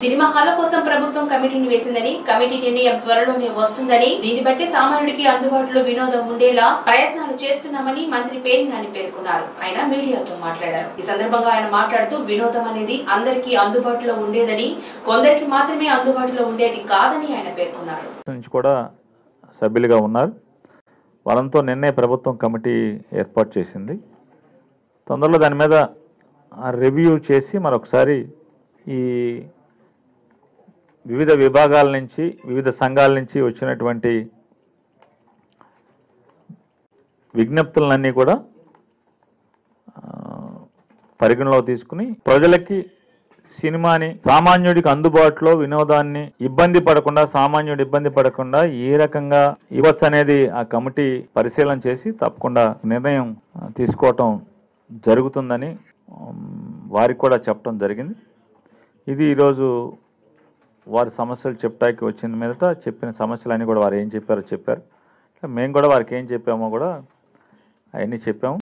cinema హాల కోసం ప్రభుత్వం కమిటీని వేసిందని కమిటీ నిర్ణయం త్వరలోనే వస్తుందని దీన్ని బట్టి సామాన్యుడికి అందుబాటులో వినోదం ఉండేలా ప్రయత్నాలు చేస్తున్నామని మంత్రి పేర్ని నాని పేర్కొన్నారు ఆయన మీడియాతో మాట్లాడారు ఈ సందర్భంగా ఆయన మాట్లాడుతూ వినోదం అనేది అందరికీ అందుబాటులో ఉండేదని కొందరికి మాత్రమే అందుబాటులో ఉండేది కాదని ఆయన పేర్కొన్నారు నుంచి కూడా సభ్యులుగా ఉన్నారు వాళ్ళంతో నిన్నే ప్రభుత్వం కమిటీ ఏర్పాటు చేసింది తొందరలో దాని మీద రివ్యూ చేసి మరొకసారి ఈ వివిధ విభాగాల నుంచి వివిధ సంఘాల నుంచి వచ్చినటువంటి విజ్ఞప్తులన్నీ కూడా ఆ, పరిగణలో తీసుకుని ప్రజలకి సినిమాని సామాన్యుడికి అందుబాటులో వినోదాన్ని ఇబ్బంది పడకుండా సామాన్యుడు ఇబ్బంది పడకుండా ఏ రకంగా ఇవ్వచ్చు అనేది ఆ కమిటీ పరిశీలన చేసి తప్పకుండా నిర్ణయం ఆ, తీసుకోవటం జరుగుతుందని ఉమ్, వారికి కూడా చెప్పడం జరిగింది ఇది ఈరోజు వారి సమస్యలు చెప్పడానికి వచ్చిన మీదట చెప్పిన సమస్యలన్నీ కూడా వారు ఏం చెప్పారో చెప్పారు మేము కూడా వారికి ఏం చెప్పామో కూడా అవన్నీ చెప్పాము